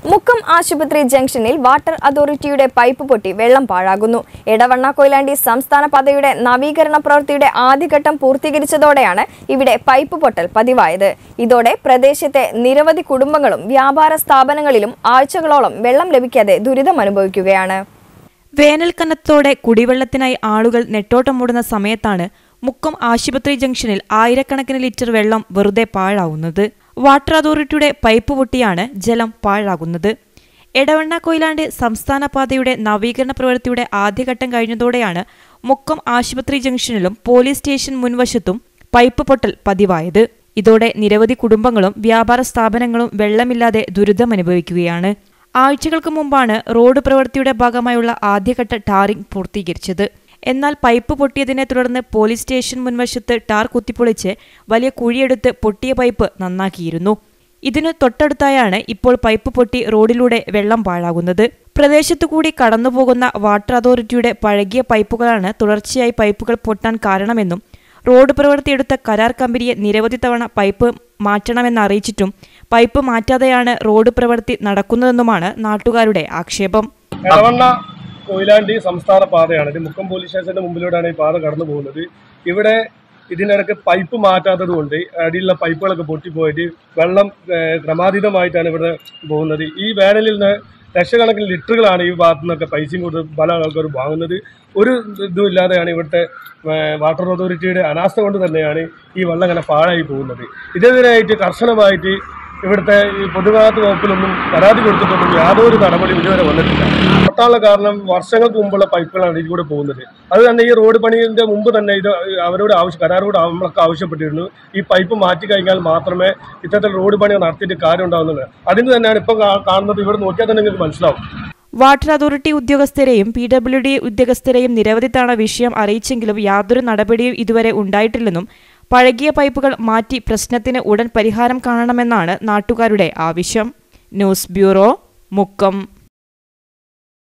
മുക്കം ആശുപത്രി ജംഗ്ഷനിൽ വാട്ടർ അതോറിറ്റിയുടെ പൈപ്പ് പൊട്ടി വെള്ളം പാഴാകുന്നു എടവണ്ണ കൊയിലാണ്ടി സംസ്ഥാന പാതയുടെ നവീകരണ പ്രവൃത്തിയുടെ ആദ്യഘട്ടം പൂർത്തീകരിച്ചതോടെയാണ് ഇവിടെ പൈപ്പ് പൊട്ടൽ പതിവായത് ഇതോടെ പ്രദേശത്തെ നിരവധി കുടുംബങ്ങളും വ്യാപാര സ്ഥാപനങ്ങളിലും ആഴ്ചകളോളം വെള്ളം ലഭിക്കാതെ ദുരിതമനുഭവിക്കുകയാണ് വേനൽക്കനത്തോടെ കുടിവെള്ളത്തിനായി ആളുകൾ നെട്ടോട്ടമോടുന്ന സമയത്താണ് മുക്കം ആശുപത്രി ജംഗ്ഷനിൽ ആയിരക്കണക്കിന് ലിറ്റർ വെള്ളം വെറുതെ പാഴാവുന്നത് വാട്ടർ അതോറിറ്റിയുടെ പൈപ്പ് പൊട്ടിയാണ് ജലം പാഴാകുന്നത് എടവണ്ണ കൊയിലാണ്ട് സംസ്ഥാന പാതയുടെ നവീകരണ പ്രവൃത്തിയുടെ ആദ്യഘട്ടം കഴിഞ്ഞതോടെയാണ് മുക്കം ആശുപത്രി ജംഗ്ഷനിലും പോലീസ് സ്റ്റേഷൻ മുൻവശത്തും പൈപ്പ് പൊട്ടൽ പതിവായത് ഇതോടെ നിരവധി കുടുംബങ്ങളും വ്യാപാര സ്ഥാപനങ്ങളും വെള്ളമില്ലാതെ ദുരിതമനുഭവിക്കുകയാണ് ആഴ്ചകൾക്ക് മുമ്പാണ് റോഡ് പ്രവൃത്തിയുടെ ഭാഗമായുള്ള ആദ്യഘട്ട ടാറിംഗ് പൂർത്തീകരിച്ചത് എന്നാൽ പൈപ്പ് പൊട്ടിയതിനെ തുടർന്ന് പോലീസ് സ്റ്റേഷൻ മുൻവശത്ത് ടാർ കുത്തിപ്പൊളിച്ച് വലിയ കുഴിയെടുത്ത് പൊട്ടിയ പൈപ്പ് നന്നാക്കിയിരുന്നു ഇതിനു തൊട്ടടുത്തായാണ് ഇപ്പോൾ പൈപ്പ് പൊട്ടി റോഡിലൂടെ വെള്ളം പാഴാകുന്നത് പ്രദേശത്തു കൂടി കടന്നുപോകുന്ന വാട്ടർ അതോറിറ്റിയുടെ പഴകിയ പൈപ്പുകളാണ് തുടർച്ചയായി പൈപ്പുകൾ പൊട്ടാൻ കാരണമെന്നും റോഡ് പ്രവൃത്തിയെടുത്ത കരാർ കമ്പനിയെ നിരവധി തവണ പൈപ്പ് മാറ്റണമെന്ന് അറിയിച്ചിട്ടും പൈപ്പ് മാറ്റാതെയാണ് റോഡ് പ്രവൃത്തി നടക്കുന്നതെന്നുമാണ് നാട്ടുകാരുടെ ആക്ഷേപം എടവണ്ണ കൊയിലാണ്ടി സംസ്ഥാന പാതയാണ് ഇത് മുക്കം പോലീസ് സ്റ്റേഷന്റെ മുമ്പിലൂടെയാണ് ഈ പാത കടന്നു പോകുന്നത് ഇവിടെ ഇതിനിടയ്ക്ക് പൈപ്പ് മാറ്റാത്തത് കൊണ്ട് അടിയിലുള്ള പൈപ്പുകളൊക്കെ പൊട്ടിപ്പോയിട്ട് വെള്ളം ഏഹ്, ക്രമാതീതമായിട്ടാണ് ഇവിടെ പോകുന്നത് ഈ വേനലിൽ നിന്ന് ലക്ഷക്കണക്കിന് ലിറ്ററുകളാണ് ഈ ഭാഗത്തു നിന്നൊക്കെ പൈസയും കൊടുത്ത് പല ആൾക്കാരും വാങ്ങുന്നത് ഒരു ഇതും ഇല്ലാതെയാണ് ഇവിടുത്തെ ഏഹ്, വാട്ടർ അതോറിറ്റിയുടെ അനാസ്ഥ കൊണ്ട് തന്നെയാണ് ഈ വെള്ളം ഇങ്ങനെ പാഴായി പോകുന്നത് ഇതിനെതിരായിട്ട് കർശനമായിട്ട് ഇവിടുത്തെ ഈ പൊതുഗതാഗത വകുപ്പിലൊന്നും പരാതി കൊടുത്തിട്ടൊന്നും യാതൊരു നടപടിയും ഇതുവരെ വന്നിട്ടില്ല പൊട്ടാനുള്ള കാരണം വർഷങ്ങൾക്ക് മുമ്പുള്ള പൈപ്പുകളാണ് ഇതിലൂടെ പോകുന്നത് അത് തന്നെ ഈ റോഡ് പണിയുടെ മുമ്പ് തന്നെ ഇത് അവരോട് ആവശ്യം കരാറോട് നമ്മളൊക്കെ ആവശ്യപ്പെട്ടിരുന്നു ഈ പൈപ്പ് മാറ്റി കഴിഞ്ഞാൽ മാത്രമേ ഇത്തരത്തിൽ റോഡ് പണി നടത്തിയിട്ട് കാര്യം ഉണ്ടാവുന്നത് അതിന് തന്നെയാണ് ഇപ്പം കാ- കാണുന്നത് ഇവിടെ നോക്കിയാൽ തന്നെ നിങ്ങൾക്ക് മനസ്സിലാവും വാട്ടർ അതോറിറ്റി ഉദ്യോഗസ്ഥരെയും പി ഡബ്ല്യു ഡി ഉദ്യോഗസ്ഥരെയും നിരവധി തവണ വിഷയം അറിയിച്ചെങ്കിലും യാതൊരു നടപടിയും ഇതുവരെ ഉണ്ടായിട്ടില്ലെന്നും പഴകിയ പൈപ്പുകൾ മാറ്റി പ്രശ്നത്തിന് ഉടൻ പരിഹാരം കാണണമെന്നാണ് നാട്ടുകാരുടെ ആവശ്യം ന്യൂസ് ബ്യൂറോ മുക്കം